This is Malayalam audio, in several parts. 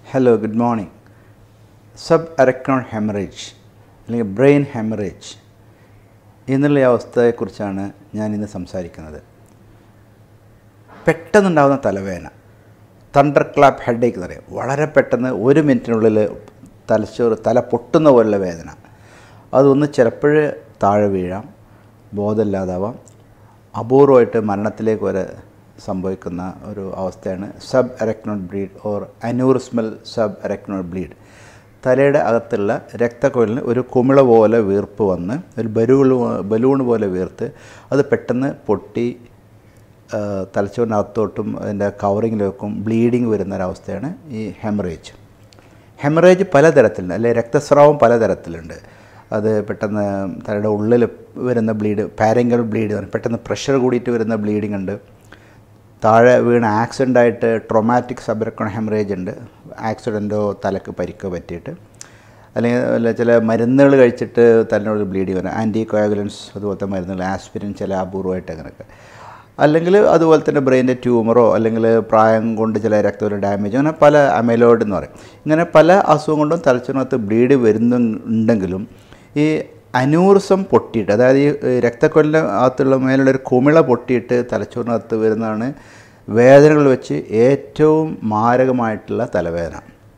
hello good morning subarachnoid haemorrhage അല്ലെങ്കിൽ ബ്രെയിൻ ഹെമറേജ് എന്നുള്ള ഈ അവസ്ഥയെക്കുറിച്ചാണ് ഞാൻ ഇന്ന് സംസാരിക്കുന്നത് പെട്ടെന്നുണ്ടാകുന്ന തലവേദന തണ്ടർ ക്ലാപ്പ് ഹെഡേക്ക് എന്ന് പറയും വളരെ പെട്ടെന്ന് ഒരു മിനിറ്റിനുള്ളിൽ തലച്ചോറ് തല പൊട്ടുന്ന പോലുള്ള വേദന അതൊന്ന് ചിലപ്പോൾ താഴെ വീഴാം ബോധമില്ലാതാവാം അപൂർവമായിട്ട് മരണത്തിലേക്ക് വരെ സംഭവിക്കുന്ന ഒരു അവസ്ഥയാണ് subarachnoid bleed or aneurysmal subarachnoid bleed തലയുടെ അകത്തുള്ള രക്തക്കൊഴലിന് ഒരു കുമിള പോലെ വീർപ്പ് വന്ന് ഒരു ബലൂൺ ബലൂൺ പോലെ വീർത്ത് അത് പെട്ടെന്ന് പൊട്ടി ആ, തലച്ചോറിനകത്തോട്ടും അതിൻ്റെ കവറിങ്ങിലേക്കും ബ്ലീഡിങ് വരുന്ന ഒരവസ്ഥയാണ് ഈ ഹെമറേജ് ഹെമറേജ് പലതരത്തിലുണ്ട് അല്ലെ രക്തസ്രാവം പലതരത്തിലുണ്ട് അത് പെട്ടെന്ന് തലയുടെ ഉള്ളിൽ വരുന്ന ബ്ലീഡ് പാരങ്കൽ ബ്ലീഡ് പെട്ടെന്ന് പ്രഷർ കൂടിയിട്ട് വരുന്ന ബ്ലീഡിംഗ് ഉണ്ട് താഴെ വീണ് ആക്സിഡൻ്റ് ആയിട്ട് ട്രൊമാറ്റിക് സബറക്കൺ ഹെമറേജ് ഉണ്ട് ആക്സിഡൻറ്റോ തലക്ക് പരിക്കോ പറ്റിയിട്ട് അല്ലെങ്കിൽ അല്ല ചില മരുന്നുകൾ കഴിച്ചിട്ട് തലനോട് ബ്ലീഡിങ് വരാം ആൻറ്റി കോയാഗുലൻസ് അതുപോലത്തെ മരുന്നുകൾ ആസ്പിരിൻ ചില അപൂർവമായിട്ട് അങ്ങനെയൊക്കെ അല്ലെങ്കിൽ അതുപോലെ തന്നെ ബ്രെയിൻ്റെ ട്യൂമറോ അല്ലെങ്കിൽ പ്രായം കൊണ്ട് ചില രക്തത്തിൽ ഡാമേജ് അങ്ങനെ പല അമൈലോയിഡ് എന്ന് പറയും ഇങ്ങനെ പല അസുഖം കൊണ്ടും തലച്ചോറിനകത്ത് ബ്ലീഡ് വരുന്നുണ്ടെങ്കിലും ഈ അനൂറിസം പൊട്ടിയിട്ട് അതായത് ഈ രക്തക്കൊല്ലിൻ്റെ അകത്തുള്ള മേലുള്ള ഒരു കുമിള പൊട്ടിയിട്ട് തലച്ചോറിനകത്ത് വരുന്നതാണ് വേദനകൾ വെച്ച് ഏറ്റവും മാരകമായിട്ടുള്ള തലവേദന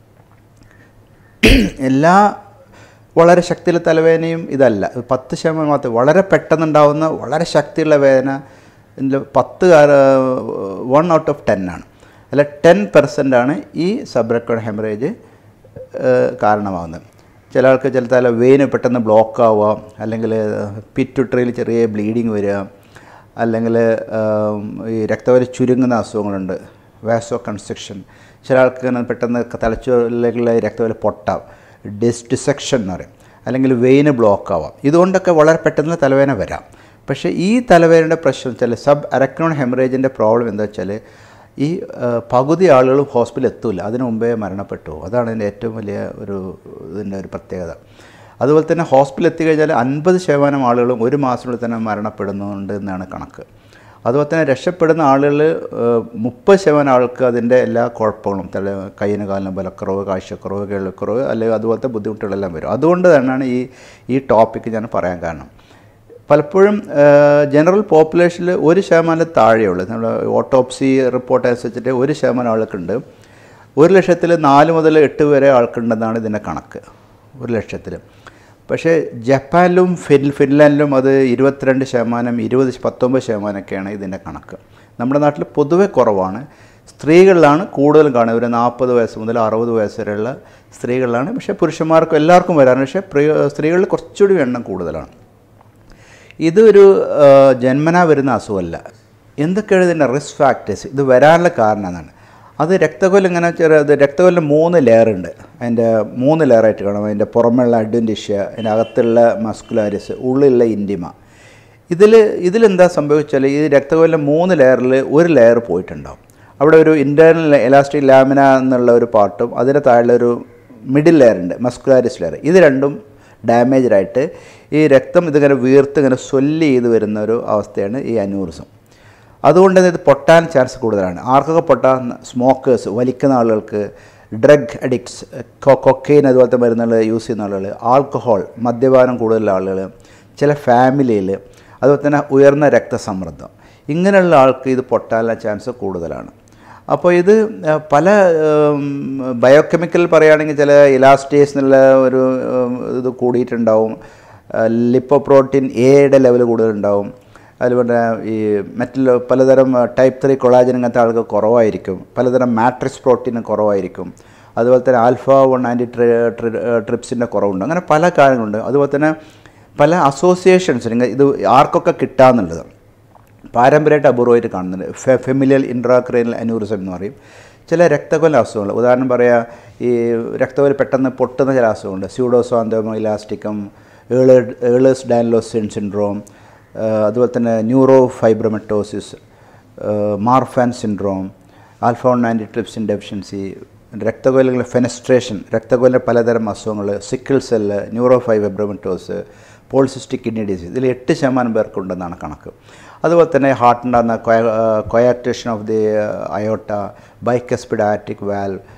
എല്ലാ വളരെ ശക്തിയുള്ള തലവേദനയും ഇതല്ല ഇത് പത്ത് ശതമാനം മാത്രം വളരെ പെട്ടെന്നുണ്ടാവുന്ന വളരെ ശക്തിയുള്ള വേദന ഇതിൽ പത്ത് വൺ ഔട്ട് ഓഫ് ടെൻ ആണ് അല്ല ടെൻ പെർസെൻ്റ് ആണ് ഈ സബ്രക്കോൺ ഹെമറേജ് കാരണമാകുന്നത് ചില ആൾക്ക് ചില തല വെയിന് പെട്ടെന്ന് ബ്ലോക്ക് ആവുക അല്ലെങ്കിൽ പിറ്റുട്രയിൽ ചെറിയ ബ്ലീഡിങ് വരിക അല്ലെങ്കിൽ ഈ രക്തവരി ചുരുങ്ങുന്ന അസുഖങ്ങളുണ്ട് വാസോ കൺസ്ട്രക്ഷൻ ചില ആൾക്ക് ഇങ്ങനെ പെട്ടെന്ന് തലച്ചോറിലേക്കുള്ള രക്തവരി പൊട്ടാം ഡിസ് ഡിസെക്ഷൻ എന്ന് പറയും അല്ലെങ്കിൽ വെയിന് ബ്ലോക്ക് ആവാം ഇതുകൊണ്ടൊക്കെ വളരെ പെട്ടെന്ന് തലവേദന വരാം പക്ഷേ ഈ തലവേദനയുടെ പ്രശ്നം വെച്ചാൽ സബ് അരക്നോൺ ഹെമറേജിൻ്റെ പ്രോബ്ലം എന്താ വെച്ചാൽ ഈ ആ, പകുതി ആളുകളും ഹോസ്പിറ്റലിൽ എത്തൂല അതിനു മുമ്പേ മരണപ്പെട്ടു അതാണ് ഇതിൻ്റെ ഏറ്റവും വലിയ ഒരു ഇതിൻ്റെ ഒരു പ്രത്യേകത അതുപോലെ തന്നെ ഹോസ്പിറ്റലിൽ എത്തിക്കഴിഞ്ഞാൽ അൻപത് ശതമാനം ആളുകളും ഒരു മാസത്തിനുള്ളിൽ തന്നെ മരണപ്പെടുന്നുണ്ട് എന്നാണ് കണക്ക് അതുപോലെ തന്നെ രക്ഷപ്പെടുന്ന ആളുകൾ മുപ്പത് ശതമാനം ആൾക്ക് അതിൻ്റെ എല്ലാ കുഴപ്പങ്ങളും തല കയ്യിന് കാലിന് ബലക്കുറവ് കാഴ്ചക്കുറവ് കേൾക്കുറവ് അല്ലെങ്കിൽ അതുപോലത്തെ ബുദ്ധിമുട്ടുകളെല്ലാം വരും അതുകൊണ്ട് തന്നെയാണ് ഈ ഈ ടോപ്പിക്ക് ഞാൻ പറയാൻ കാരണം പലപ്പോഴും ജനറൽ പോപ്പുലേഷനിൽ ഒരു ശതമാനം താഴെയുള്ളൂ നമ്മൾ ഓട്ടോപ്സി റിപ്പോർട്ട് അനുസരിച്ചിട്ട് ഒരു ശതമാനം ആൾക്കുണ്ട് ഒരു ലക്ഷത്തിൽ നാല് മുതൽ എട്ട് വരെ ആൾക്കുണ്ടെന്നാണ് ഇതിൻ്റെ കണക്ക് ഒരു ലക്ഷത്തിൽ പക്ഷേ ജപ്പാനിലും ഫിൻ ഫിൻലാൻഡിലും അത് ഇരുപത്തിരണ്ട് ശതമാനം ഇരുപത് പത്തൊമ്പത് ശതമാനമൊക്കെയാണ് ഇതിൻ്റെ കണക്ക് നമ്മുടെ നാട്ടിൽ പൊതുവെ കുറവാണ് സ്ത്രീകളിലാണ് കൂടുതലും കാണുക ഒരു നാൽപ്പത് വയസ്സ് മുതൽ അറുപത് വയസ്സ് വരെയുള്ള സ്ത്രീകളിലാണ് പക്ഷേ പുരുഷന്മാർക്കും എല്ലാവർക്കും വരാറുണ്ട് പക്ഷേ പ്രിയ സ്ത്രീകളിൽ കുറച്ചുകൂടി എണ്ണം കൂടുതലാണ് ഇതൊരു ആ, ജന്മനാ വരുന്ന അസുഖമല്ല എന്തൊക്കെയാണ് ഇതിൻ്റെ റിസ്ക് ഫാക്ടേഴ്സ് ഇത് വരാനുള്ള കാരണം എന്നാണ് അത് രക്തകൊല്ലം ഇങ്ങനെ ചെറിയ അത് രക്തകൊല്ലം മൂന്ന് ലെയർ ഉണ്ട് അതിൻ്റെ മൂന്ന് ലെയറായിട്ട് കാണാം അതിൻ്റെ പുറമെയുള്ള അഡ്വൻറ്റിഷ്യ അതിൻ്റെ അകത്തുള്ള മസ്കുലാരിസ് ഉള്ളിലുള്ള ഇൻഡിമ ഇതിൽ ഇതിലെന്താ സംഭവിച്ചാൽ ഈ രക്തകൊല്ലം മൂന്ന് ലെയറിൽ ഒരു ലെയർ പോയിട്ടുണ്ടാവും അവിടെ ഒരു ഇൻറ്റേർണൽ എലാസ്റ്റിക് ലാമിന എന്നുള്ള ഒരു പാർട്ടും അതിൻ്റെ താഴെ ഒരു മിഡിൽ ലെയർ ഉണ്ട് മസ്കുലാരിസ് ലെയർ ഇത് രണ്ടും ഡാമേജ്ഡ് ആയിട്ട് ഈ രക്തം ഇതിങ്ങനെ വീർത്ത് ഇങ്ങനെ സ്വെല്ല് ചെയ്ത് വരുന്ന ഒരു അവസ്ഥയാണ് ഈ അനൂറിസം അതുകൊണ്ട് തന്നെ ഇത് പൊട്ടാൻ ചാൻസ് കൂടുതലാണ് ആർക്കൊക്കെ പൊട്ടാൻ സ്മോക്കേഴ്സ് വലിക്കുന്ന ആളുകൾക്ക് ഡ്രഗ് അഡിക്ട്സ് കൊക്കൈൻ അതുപോലത്തെ മരുന്നുകൾ യൂസ് ചെയ്യുന്ന ആളുകൾ ആൽക്കഹോൾ മദ്യപാനം കൂടുതലുള്ള ആളുകൾ ചില ഫാമിലിയിൽ അതുപോലെ തന്നെ ഉയർന്ന രക്തസമ്മർദ്ദം ഇങ്ങനെയുള്ള ആൾക്ക് ഇത് പൊട്ടാനുള്ള ചാൻസ് കൂടുതലാണ് അപ്പോൾ ഇത് ആ, പല ബയോകെമിക്കൽ പറയുകയാണെങ്കിൽ ചില ഇലാസ്റ്റേസ് എന്നുള്ള ഒരു ഉം, ഇത് കൂടിയിട്ടുണ്ടാവും ലിപ്പോപ്രോട്ടീൻ എയുടെ ലെവൽ കൂടുതലുണ്ടാവും അതുപോലെ ഈ മറ്റുള്ള പലതരം ടൈപ്പ് ത്രീ കൊളാജൻ ഇങ്ങനത്തെ ആൾക്ക് കുറവായിരിക്കും പലതരം മാട്രിക്സ് പ്രോട്ടീൻ കുറവായിരിക്കും അതുപോലെ തന്നെ ആൽഫ വൺ ആൻറ്റി ട്രി ട്രിപ്സിൻ്റെ കുറവുണ്ട് അങ്ങനെ പല കാര്യങ്ങളുണ്ട് അതുപോലെ തന്നെ പല അസോസിയേഷൻസ് ഇത് ആർക്കൊക്കെ കിട്ടാമെന്നുള്ളത് പാരമ്പര്യമായിട്ട് അപൂർവമായിട്ട് കാണുന്നുണ്ട് ഫെ ഫെമിലിയൽ ഇൻട്രാക്രൈനൽ അനൂറിസം എന്ന് പറയും ചില രക്തകൊല അസുഖങ്ങൾ ഉദാഹരണം പറയാ ഈ രക്തകൊല പെട്ടെന്ന് പൊട്ടുന്ന ചില അസുഖമുണ്ട് സ്യൂഡോസോന്തോമോ ഇലാസ്റ്റിക്കം ഏള് ഏളേഴ്സ് ഡാൻലോസിൻ സിൻഡ്രോം അതുപോലെ തന്നെ neurofibromatosis Marfan syndrome alpha one antitrypsin deficiency രക്തകൊലകളുടെ ഫെനസ്ട്രേഷൻ രക്തകൊല പലതരം അസുഖങ്ങൾ sickle cell neurofibromatosis polycystic kidney disease ഇതിൽ എട്ട് ശതമാനം പേർക്കുണ്ടെന്നാണ് കണക്ക് അതുപോലെ തന്നെ ഹാർട്ടുണ്ടാകുന്ന coarctation of the aorta bicuspid aortic valve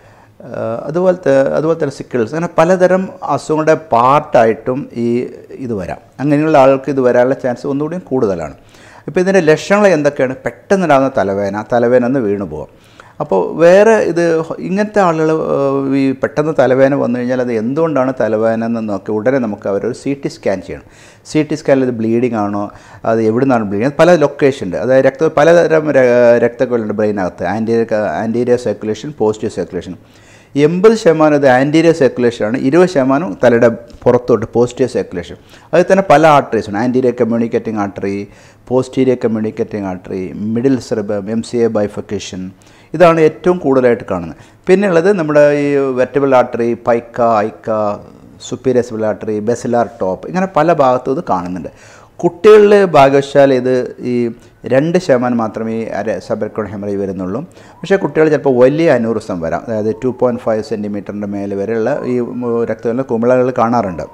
ah അതുപോലത്തെ അതുപോലെ തന്നെ സിക്കിൾസ് അങ്ങനെ പലതരം അസുഖങ്ങളുടെ പാർട്ടായിട്ടും ഈ ഇത് വരാം അങ്ങനെയുള്ള ആൾക്ക് ഇത് വരാനുള്ള ചാൻസ് ഒന്നുകൂടിയും കൂടുതലാണ് ഇപ്പോൾ ഇതിൻ്റെ ലക്ഷണങ്ങൾ എന്തൊക്കെയാണ് പെട്ടെന്നുണ്ടാകുന്ന തലവേദന തലവേദന ഒന്ന് വീണു പോകും അപ്പോൾ വേറെ ഇത് ഇങ്ങനത്തെ ആളുകൾ ഈ പെട്ടെന്ന് തലവേദന വന്നു കഴിഞ്ഞാൽ അത് എന്തുകൊണ്ടാണ് തലവേദന എന്ന് നോക്കി ഉടനെ നമുക്ക് അവരൊരു സി ടി സ്കാൻ ചെയ്യണം സി ടി സ്കാനിൽ ഇത് ബ്ലീഡിംഗ് ആണോ അത് എവിടെ നിന്നാണ് ബ്ലീഡിങ് പല ലൊക്കേഷൻ ഉണ്ട് അതായത് രക്ത പലതരം ര- രക്തക്കുഴലുണ്ട് ബ്രെയിനകത്ത് anterior anterior circulation positive circulation എൺപത് ശതമാനം ഇത് ആൻറ്റീരിയർ സർക്കുലേഷനാണ് ഇരുപത് ശതമാനം തലയുടെ പുറത്തോട്ട് പോസിറ്റീവ് സർക്കുലേഷൻ അതിൽ തന്നെ പല ആർട്ടറീസ് ഉണ്ട് anterior communicating artery posterior communicating artery middle cerebral M C A bifurcation ഇതാണ് ഏറ്റവും കൂടുതലായിട്ട് കാണുന്നത് പിന്നെയുള്ളത് നമ്മുടെ ഈ vertebral artery PICA AICA superior cerebellar artery basilar top ഇങ്ങനെ പല ഭാഗത്തും ഇത് കാണുന്നുണ്ട് കുട്ടികളിൽ ഭാഗ്യവശാൽ ഇത് ഈ രണ്ട് ശതമാനം മാത്രമേ ഈ അര സബർക്കോൺ ഹെമറേജ് വരുന്നുള്ളൂ പക്ഷേ കുട്ടികൾ ചിലപ്പോൾ വലിയ അനൂറിസം വരാം അതായത് ടു പോയിൻറ്റ് ഫൈവ് സെൻറ്റിമീറ്ററിൻ്റെ മേലെ വരെയുള്ള ഈ രക്തത്തിലെ കുമിളകൾ കാണാറുണ്ട്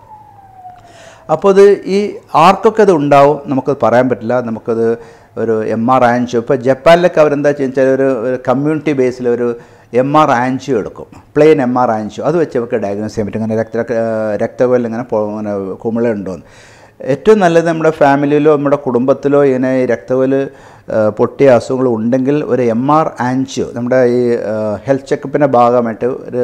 അപ്പോൾ അത് ഈ ആർക്കൊക്കെ അത് ഉണ്ടാവും നമുക്കത് പറയാൻ പറ്റില്ല നമുക്കത് ഒരു എം ആർ ആൻജിയോ ഇപ്പോൾ ജപ്പാനിലൊക്കെ അവരെന്താ വെച്ചാൽ ഒരു ഒരു കമ്മ്യൂണിറ്റി ബേസിൽ ഒരു എം ആർ ആൻജിയോ എടുക്കും പ്ലെയിൻ എം ആർ ആൻജിയോ അത് വെച്ച് നമുക്ക് ഡയഗ്നോസ് ചെയ്യാൻ പറ്റും അങ്ങനെ രക്ത രക്തകോലിൽ ഇങ്ങനെ പോ- ഇങ്ങനെ കുമിള ഉണ്ടോയെന്ന് ഏറ്റവും നല്ലത് നമ്മുടെ ഫാമിലിയിലോ നമ്മുടെ കുടുംബത്തിലോ ഇങ്ങനെ ഈ രക്തകോല് ആ, പൊട്ടിയ അസുഖങ്ങൾ ഉണ്ടെങ്കിൽ ഒരു എം ആർ ആൻജിയോ നമ്മുടെ ഈ ഹെൽത്ത് ചെക്കപ്പിൻ്റെ ഭാഗമായിട്ട് ഒരു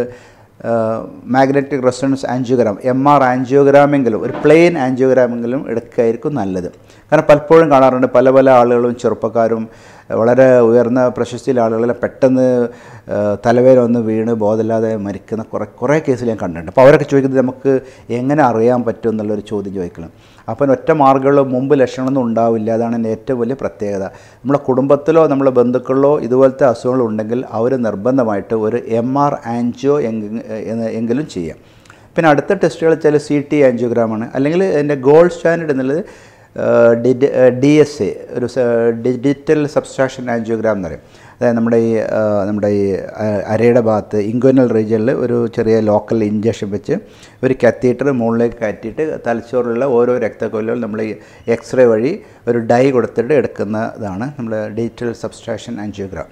magnetic resonance angiogram M R ആൻജിയോഗ്രാമെങ്കിലും ഒരു പ്ലെയിൻ ആൻജിയോഗ്രാമെങ്കിലും എടുക്കുകയായിരിക്കും നല്ലത് കാരണം പലപ്പോഴും കാണാറുണ്ട് പല പല ആളുകളും ചെറുപ്പക്കാരും വളരെ ഉയർന്ന പ്രശസ്തിയിലെ ആളുകൾ പെട്ടെന്ന് ആ, തലവേദന ഒന്ന് വീണ് ബോധമില്ലാതെ മരിക്കുന്ന കുറേ കുറേ കേസിൽ ഞാൻ കണ്ടിട്ടുണ്ട് അപ്പോൾ അവരൊക്കെ ചോദിക്കുന്നത് നമുക്ക് എങ്ങനെ അറിയാൻ പറ്റും എന്നുള്ളൊരു ചോദ്യം ചോദിക്കണം അപ്പം ഒറ്റ മാർഗ്ഗങ്ങളോ മുമ്പ് ലക്ഷണമൊന്നും ഉണ്ടാവില്ല അതാണ് എൻ്റെ ഏറ്റവും വലിയ പ്രത്യേകത നമ്മുടെ കുടുംബത്തിലോ നമ്മുടെ ബന്ധുക്കളിലോ ഇതുപോലത്തെ അസുഖങ്ങൾ ഉണ്ടെങ്കിൽ അവർ നിർബന്ധമായിട്ട് ഒരു എം ആർ ആൻജിയോ എങ്കിലും ചെയ്യാം പിന്നെ അടുത്ത ടെസ്റ്റുകൾ വെച്ചാൽ സി ടി ആൻജിയോഗ്രാമാണ് അല്ലെങ്കിൽ എൻ്റെ ഗോൾഡ് സ്റ്റാൻഡേർഡ് എന്നുള്ളത് ഡി എസ് എ ഒരു സ- ഡിജിറ്റൽ സബ്സ്ട്രാക്ഷൻ ആൻജിയോഗ്രാം എന്ന് പറയും അതായത് നമ്മുടെ ഈ ആ, നമ്മുടെ ഈ ആ, അരയുടെ ഭാഗത്ത് ഇൻക്വനൽ റീജിയനിൽ ഒരു ചെറിയ ലോക്കൽ ഇഞ്ചക്ഷൻ വെച്ച് ഒരു കത്തീറ്റർ മുകളിലേക്ക് കയറ്റിയിട്ട് തലച്ചോറിലുള്ള ഓരോ രക്തക്കൊല്ലുകൾ നമ്മൾ ഈ എക്സ്റേ വഴി ഒരു ഡൈ കൊടുത്തിട്ട് എടുക്കുന്നതാണ് നമ്മുടെ ഡിജിറ്റൽ സബ്സ്ട്രാക്ഷൻ ആൻജിയോഗ്രാം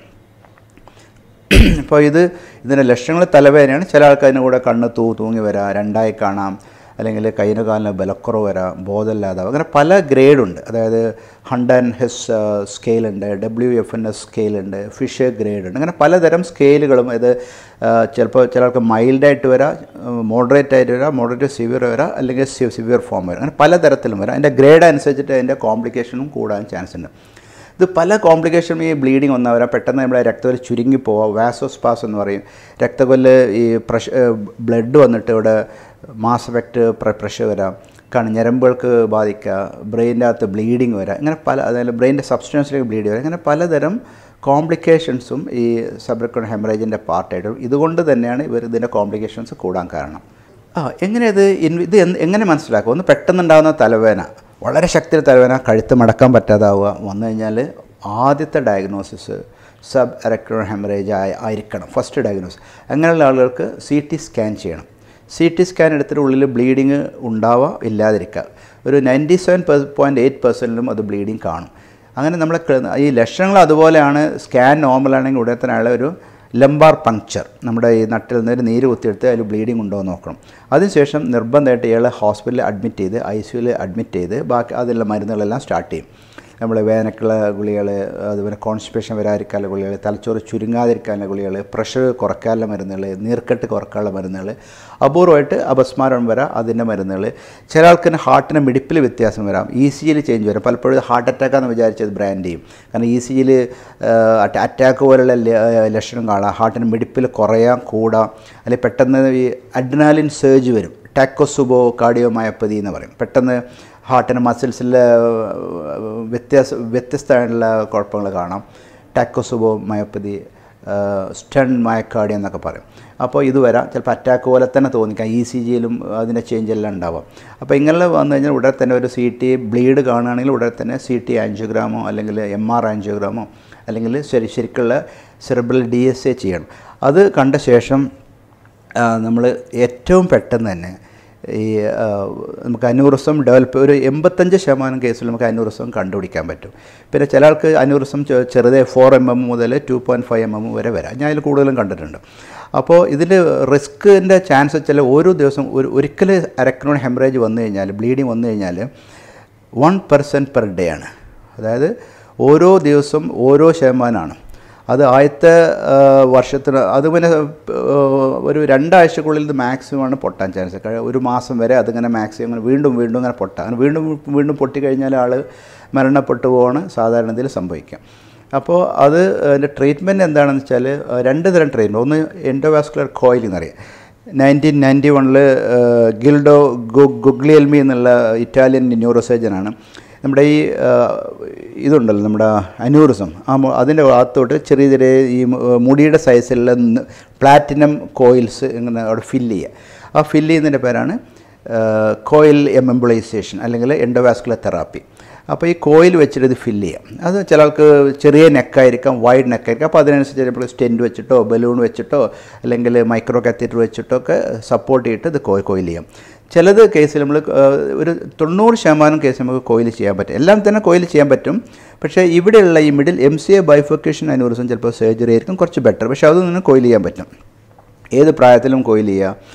അപ്പോൾ ഇത് ഇതിൻ്റെ ലക്ഷണങ്ങൾ തലവേദനയാണ് ചില ആൾക്ക് അതിൻ്റെ കൂടെ കണ്ണ് തൂ തൂങ്ങി വരാം രണ്ടായി കാണാം അല്ലെങ്കിൽ കൈന് കാലിന് ബലക്കുറവ് വരാം ബോധമില്ലാതാവും അങ്ങനെ പല ഗ്രേഡുണ്ട് അതായത് ഹണ്ടൻ ഹെസ് സ്കെയിലുണ്ട് ഡബ്ല്യു എഫ് എൻ എസ് സ്കെയിലുണ്ട് ഫിഷ് ഗ്രേഡ് ഉണ്ട് അങ്ങനെ പലതരം സ്കെയിലുകളും ഇത് ആ, ചിലപ്പോൾ ചിലർക്ക് മൈൽഡായിട്ട് വരാം മോഡറേറ്റ് ആയിട്ട് വരാം മോഡറേറ്റ് സിവിയർ വരാം അല്ലെങ്കിൽ സിവിയർ ഫോം വരാം അങ്ങനെ പലതരത്തിലും വരാം അതിൻ്റെ ഗ്രേഡ് അനുസരിച്ചിട്ട് അതിൻ്റെ കോംപ്ലിക്കേഷനും കൂടാൻ ചാൻസ് ഉണ്ട് ഇത് പല കോംപ്ലിക്കേഷനും ഈ ബ്ലീഡിങ് വന്നവരാ പെട്ടെന്ന് നമ്മുടെ രക്തകൊല്ല് ചുരുങ്ങി പോവുക വാസോസ്പാസ് എന്ന് പറയും രക്തകൊല്ല് ഈ പ്രഷ ബ്ലഡ് വന്നിട്ട് ഇവിടെ മാസ് എഫക്റ്റ് പ്രഷർ വരാം കണ് ഞരമ്പുകൾക്ക് ബാധിക്കുക ബ്രെയിൻ്റെ അകത്ത് ബ്ലീഡിങ് വരാം ഇങ്ങനെ പല അതായത് ബ്രെയിൻ്റെ സബ്സ്റ്റൻസിലേക്ക് ബ്ലീഡ് വരാം ഇങ്ങനെ പലതരം കോംപ്ലിക്കേഷൻസും ഈ സബ്രക്കോൺ ഹെമറേജിൻ്റെ പാർട്ടായിട്ടും ഇതുകൊണ്ട് തന്നെയാണ് ഇവർ ഇതിൻ്റെ കോംപ്ലിക്കേഷൻസ് കൂടാൻ കാരണം ആ എങ്ങനെ ഇത് ഇൻ- ഇത് എന്ത്- എങ്ങനെ മനസ്സിലാക്കും ഒന്ന് പെട്ടെന്നുണ്ടാകുന്ന തലവേദന വളരെ ശക്തിയിൽ തലവേദന കഴുത്ത് മടക്കാൻ പറ്റാതാവുക വന്നു കഴിഞ്ഞാൽ ആദ്യത്തെ ഡയഗ്നോസിസ് സബ് എറക്ടർ ഹെമറേജ് ആയി ആയിരിക്കണം ഫസ്റ്റ് ഡയഗ്നോസിസ് അങ്ങനെയുള്ള ആളുകൾക്ക് സി ടി സ്കാൻ ചെയ്യണം സി ടി സ്കാൻ എടുത്തിട്ട് ഉള്ളിൽ ബ്ലീഡിങ് ഉണ്ടാവുക ഇല്ലാതിരിക്കുക ഒരു നയൻറ്റി സെവൻ പോയിൻറ്റ് എയ്റ്റ് പെർസെൻറ്റിലും അത് ബ്ലീഡിങ് കാണും അങ്ങനെ നമ്മളെ ക- ഈ ലക്ഷണങ്ങൾ അതുപോലെയാണ് സ്കാൻ നോർമലാണെങ്കിൽ ഉടനെ തന്നെ അയാളെ ഒരു ലംബാർ പങ്ക്ചർ നമ്മുടെ ഈ നട്ടിൽ നിന്ന് ഒരു നീര് കുത്തിയെടുത്ത് അതിൽ ബ്ലീഡിങ് ഉണ്ടോ എന്ന് നോക്കണം അതിനുശേഷം നിർബന്ധമായിട്ട് ഇയാളെ ഹോസ്പിറ്റലിൽ അഡ്മിറ്റ് ചെയ്ത് ഐ സിയുയിൽ അഡ്മിറ്റ് ചെയ്ത് ബാക്കി അതിലുള്ള മരുന്നുകളെല്ലാം സ്റ്റാർട്ട് ചെയ്യും നമ്മൾ വേദനക്കുള്ള ഗുളികൾ അതുപോലെ കോൺസ്റ്റിപ്പേഷൻ വരാതിരിക്കാനുള്ള ഗുളികൾ തലച്ചോറ് ചുരുങ്ങാതിരിക്കാനുള്ള ഗുളികൾ പ്രഷർ കുറയ്ക്കാനുള്ള മരുന്നുകൾ നീർക്കെട്ട് കുറയ്ക്കാനുള്ള മരുന്നുകൾ അപൂർവമായിട്ട് അപസ്മാരം വരാം അതിൻ്റെ മരുന്നുകൾ ചില ആൾക്കിന് ഹാർട്ടിന് മിടിപ്പിൽ വ്യത്യാസം വരാം ഇ സി ജിയിൽ ചേഞ്ച് വരാം പലപ്പോഴും ഹാർട്ട് അറ്റാക്കാന്ന് വിചാരിച്ചത് ബ്രാൻഡ് ചെയ്യും കാരണം ഇ സി ജിയിൽ അറ്റാക്ക് പോലുള്ള ല- ലക്ഷണം കാണാം ഹാർട്ടിന് മിടിപ്പിൽ കുറയാം കൂടാം അല്ലെങ്കിൽ പെട്ടെന്ന് ഈ അഡ്രിനാലിൻ സർജ് വരും ടാക്കോസുബോ കാർഡിയോമയോപ്പതി എന്ന് പറയും പെട്ടെന്ന് ഹാർട്ടിന് മസിൽസിൽ വ്യത്യാസ വ്യത്യസ്തമായിട്ടുള്ള കുഴപ്പങ്ങൾ കാണാം ടാക്കോസുബോ മയോപ്പതി സ്റ്റൺ മയക്കാർഡിയ എന്നൊക്കെ പറയും അപ്പോൾ ഇത് വരാം ചിലപ്പോൾ അറ്റാക്ക് പോലെ തന്നെ തോന്നിക്കാം ഇ സി ജിയിലും അതിൻ്റെ ചേഞ്ച് എല്ലാം ഉണ്ടാവാം അപ്പോൾ ഇങ്ങനെ വന്നു കഴിഞ്ഞാൽ ഉടനെ തന്നെ ഒരു സി ടി ബ്ലീഡ് കാണുകയാണെങ്കിൽ ഉടനെ തന്നെ സി ടി ആൻജിയോഗ്രാമോ അല്ലെങ്കിൽ എം ആർ ആൻജിയോഗ്രാമോ അല്ലെങ്കിൽ ശരി ശരിക്കുള്ള സെറിബ്രൽ ഡി എസ് എ ചെയ്യണം അത് കണ്ട ശേഷം നമ്മൾ ഏറ്റവും പെട്ടെന്ന് തന്നെ ഈ ആ, നമുക്ക് അനൂറിസം ഡെവലപ്പ് ഒരു എൺപത്തഞ്ച് ശതമാനം കേസിൽ നമുക്ക് അനൂറിസം കണ്ടുപിടിക്കാൻ പറ്റും പിന്നെ ചില ആൾക്ക് അനൂറിസം ചെറുതെ ഫോർ എം എം മുതൽ two point five M M വരെ വരാം ഞാൻ അതിൽ കൂടുതലും കണ്ടിട്ടുണ്ട് അപ്പോൾ ഇതിൽ റിസ്കിൻ്റെ ചാൻസ് വെച്ചാൽ ഓരോ ദിവസം ഒരു ഒരിക്കൽ അരക്രോൺ ഹെമറേജ് വന്നു കഴിഞ്ഞാൽ ബ്ലീഡിങ് വന്നു കഴിഞ്ഞാൽ വൺ പെർസെൻറ്റ് പെർ ഡേ ആണ് അതായത് ഓരോ ദിവസം ഓരോ ശതമാനമാണ് അത് ആദ്യത്തെ ആ, വർഷത്തിന് അത് പിന്നെ ആ, ഒരു രണ്ടാഴ്ചക്കുള്ളിൽ ഇത് മാക്സിമം ആണ് പൊട്ടാൻ ചാൻസ് കഴി- ഒരു മാസം വരെ അതിങ്ങനെ മാക്സിമം അങ്ങനെ വീണ്ടും വീണ്ടും അങ്ങനെ പൊട്ടാം അങ്ങനെ വീണ്ടും വീണ്ടും പൊട്ടിക്കഴിഞ്ഞാൽ ആൾ മരണപ്പെട്ടു പോവാണ് സാധാരണ ഇതിൽ സംഭവിക്കാം അപ്പോൾ അത് അതിൻ്റെ ട്രീറ്റ്മെൻറ്റ് എന്താണെന്ന് വെച്ചാൽ ആ, രണ്ട് തരം ട്രീറ്റ്മെൻറ്റ് ഒന്ന് എൻഡോവാസ്കുലർ കോയിൽ എന്നറിയാം നയൻറ്റീൻ നയൻറ്റി വണ്ണിൽ ഗിൽഡോ ഗു ഗുഗ്ലിയൽമി എന്നുള്ള ഇറ്റാലിയൻ ന്യൂറോ സർജനാണ് നമ്മുടെ ഈ ആ, ഇതുണ്ടല്ലോ നമ്മുടെ അന്യൂറിസം ആ മു- അതിൻ്റെ ഭാഗത്തോട്ട് ചെറിയ ചെറിയ ഈ മു- മുടിയുടെ സൈസിലുള്ള പ്ലാറ്റിനം കോയിൽസ് ഇങ്ങനെ അവിടെ ഫില്ല് ചെയ്യുക ആ ഫില്ല് ചെയ്യുന്നതിൻ്റെ പേരാണ് കോയിൽ എംബിളൈസേഷൻ അല്ലെങ്കിൽ എൻഡോവാസ്കുലർ തെറാപ്പി അപ്പോൾ ഈ കോയിൽ വെച്ചിട്ട് ഇത് ഫില്ല് ചെയ്യാം അത് ചില ആൾക്ക് ചെറിയ നെക്കായിരിക്കാം വൈഡ് നെക്കായിരിക്കാം അപ്പോൾ അതിനനുസരിച്ച് ചിലപ്പോൾ സ്റ്റെൻറ്റ് വെച്ചിട്ടോ ബലൂൺ വെച്ചിട്ടോ അല്ലെങ്കിൽ മൈക്രോ കാത്തീറ്റർ വെച്ചിട്ടോ ഒക്കെ സപ്പോർട്ട് ചെയ്തിട്ട് ഇത് കോ കോയിൽ ചെയ്യാം ചിലത് കേസിൽ നമ്മൾ ഒരു തൊണ്ണൂറ് ശതമാനം കേസ് നമുക്ക് കോയിൽ ചെയ്യാൻ പറ്റും എല്ലാം തന്നെ കോയിൽ ചെയ്യാൻ പറ്റും പക്ഷേ ഇവിടെയുള്ള ഈ middle M C A bifurcation aneurysm ചിലപ്പോൾ സർജറി ആയിരിക്കും കുറച്ച് ബെറ്റർ പക്ഷേ അതൊന്നും നിന്ന് കോയിൽ ചെയ്യാൻ പറ്റും ഏത് പ്രായത്തിലും കോയിൽ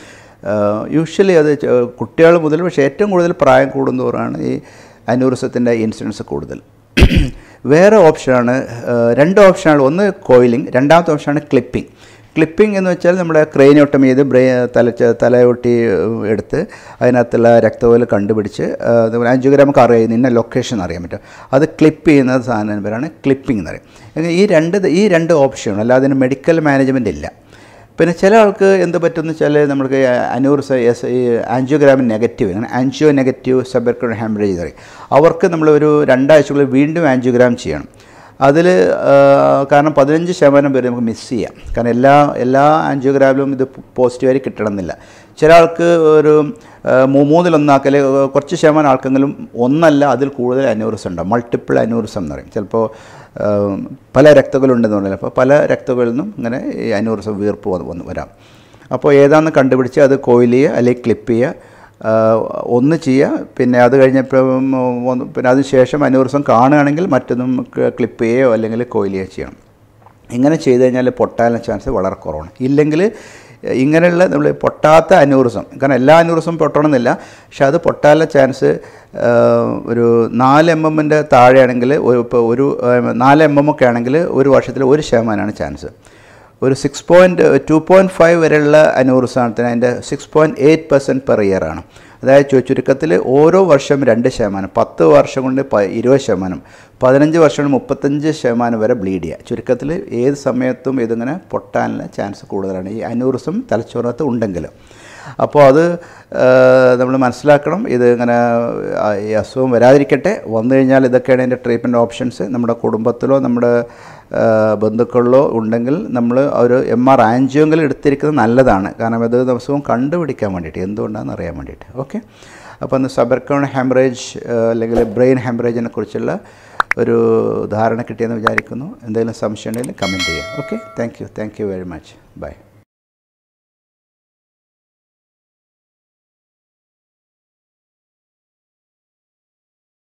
ചെയ്യുക യൂഷ്വലി അത് കുട്ടികൾ മുതൽ പക്ഷേ ഏറ്റവും കൂടുതൽ പ്രായം കൂടുന്നവരാണ് ഈ അനൂറിസത്തിൻ്റെ ഇൻസിഡൻസ് കൂടുതൽ വേറെ ഓപ്ഷനാണ് ഏഹ്, രണ്ട് ഓപ്ഷനാണ് ഒന്ന് കോയിലിംഗ് രണ്ടാമത്തെ ഓപ്ഷനാണ് ക്ലിപ്പിംഗ് ക്ലിപ്പിംഗ് എന്ന് വെച്ചാൽ നമ്മുടെ ക്രെയിനോട്ടം ചെയ്ത് ബ്രേ തല തലയൊട്ടി ഏഹ്, എടുത്ത് അതിനകത്തുള്ള രക്തപോല് കണ്ടുപിടിച്ച് ആൻജിയോഗ്രാം നമുക്ക് അറിയാം ഇന്ന ലൊക്കേഷൻ അറിയാൻ പറ്റും അത് ക്ലിപ്പ് ചെയ്യുന്ന സാധനം പേരാണ് ക്ലിപ്പിംഗ് എന്ന് പറയും അങ്ങനെ ഈ രണ്ട് ഈ രണ്ട് ഓപ്ഷനാണ് അല്ലാതെ അതിന് മെഡിക്കൽ മാനേജ്മെൻ്റ് ഇല്ല പിന്നെ ചില ആൾക്ക് എന്ത് പറ്റുമെന്ന് വെച്ചാൽ നമുക്ക് അനൂർസ് എസ് ഈ ആൻജിയോഗ്രാമിൻ നെഗറ്റീവ് അങ്ങനെ ആൻജിയോ നെഗറ്റീവ് സബർക്കൺ ഹാമറേജ് എന്ന് പറയും അവർക്ക് നമ്മൾ ഒരു രണ്ടാഴ്ചക്കുള്ളിൽ വീണ്ടും ആൻജിയോഗ്രാം ചെയ്യണം അതിൽ കാരണം പതിനഞ്ച് ശതമാനം പേര് നമുക്ക് മിസ് ചെയ്യാം കാരണം എല്ലാ എല്ലാ ആൻജിയോഗ്രാമിലും ഇത് പോസിറ്റീവായി കിട്ടണമെന്നില്ല ചില ആൾക്ക് ഒരു ആ, മൂ- മൂന്നിലൊന്നാക്കൽ കുറച്ച് ശതമാനം ആൾക്കെങ്കിലും ഒന്നല്ല അതിൽ കൂടുതൽ അന്യൂറിസം ഉണ്ടാവും മൾട്ടിപ്പിൾ അന്യൂറിസം എന്ന് പറയും ചിലപ്പോൾ ആ, പല രക്തങ്ങളുണ്ടെന്ന് പറഞ്ഞാൽ അപ്പോൾ പല രക്തകളിൽ നിന്നും ഇങ്ങനെ ഈ അന്യൂറിസം വീർപ്പ് വന്ന് വന്ന് വരാം അപ്പോൾ ഏതാണെന്ന് കണ്ടുപിടിച്ച് അത് കോയിൽ ചെയ്യുക അല്ലെങ്കിൽ ക്ലിപ്പ് ചെയ്യുക ആ, ഒന്ന് ചെയ്യുക പിന്നെ അത് കഴിഞ്ഞപ്പോൾ ഒന്ന് പിന്നെ അതിന് ശേഷം അന്യൂറിസം കാണുകയാണെങ്കിൽ മറ്റൊന്നും ക്ലിപ്പ് ചെയ്യുകയോ അല്ലെങ്കിൽ കോയിൽ ചെയ്യുകയോ ചെയ്യണം ഇങ്ങനെ ചെയ്ത് കഴിഞ്ഞാൽ പൊട്ടാനുള്ള ചാൻസ് വളരെ കുറവാണ് ഇല്ലെങ്കിൽ ഇങ്ങനെയുള്ള നമ്മൾ പൊട്ടാത്ത അനൂറിസം കാരണം എല്ലാ അനൂറിസം പൊട്ടണമെന്നില്ല പക്ഷെ അത് പൊട്ടാനുള്ള ചാൻസ് ഒരു നാല് എം എമ്മിൻ്റെ താഴെയാണെങ്കിൽ ഒരു ഇപ്പോൾ ഒരു ആ, നാല് എം എം ഒക്കെ ആണെങ്കിൽ ഒരു വർഷത്തിൽ ഒരു ശതമാനമാണ് ചാൻസ് ഒരു six point two point five വരെയുള്ള അനൂറിസാണത്തിന് അതിൻ്റെ six point eight percent per year ആണ് അതായത് ചു- ചുരുക്കത്തിൽ ഓരോ വർഷം രണ്ട് ശതമാനം പത്ത് വർഷം കൊണ്ട് പ ഇരുപത് ശതമാനം പതിനഞ്ച് വർഷം കൊണ്ട് മുപ്പത്തഞ്ച് ശതമാനം വരെ ബ്ലീഡ് ചെയ്യുക ചുരുക്കത്തിൽ ഏത് സമയത്തും ഇതിങ്ങനെ പൊട്ടാനുള്ള ചാൻസ് കൂടുതലാണ് ഈ അനൂറിസം തലച്ചോറിനകത്ത് ഉണ്ടെങ്കിൽ അപ്പോൾ അത് നമ്മൾ മനസ്സിലാക്കണം ഇത് ഇങ്ങനെ ആ, ഈ അസുഖം വരാതിരിക്കട്ടെ വന്നു കഴിഞ്ഞാൽ ഇതൊക്കെയാണ് അതിൻ്റെ ട്രീറ്റ്മെൻറ്റ് ഓപ്ഷൻസ് നമ്മുടെ കുടുംബത്തിലോ നമ്മുടെ ആ, ബന്ധുക്കളിലോ ഉണ്ടെങ്കിൽ നമ്മൾ ഒരു എം ആർ ആൻജിയോങ്കിലും എടുത്തിരിക്കുന്നത് നല്ലതാണ് കാരണം ഇത് അസുഖം കണ്ടുപിടിക്കാൻ വേണ്ടിയിട്ട് എന്തുകൊണ്ടാണെന്ന് അറിയാൻ വേണ്ടിയിട്ട് ഓക്കെ അപ്പോൾ അന്ന് സബർക്കോൺ ഹെമറേജ് അല്ലെങ്കിൽ ബ്രെയിൻ ഹെമറേജിനെ കുറിച്ചുള്ള ഒരു ധാരണ കിട്ടിയെന്ന് വിചാരിക്കുന്നു എന്തെങ്കിലും സംശയം ഉണ്ടെങ്കിൽ കമൻറ്റ് ചെയ്യാം okay thank you thank you very much by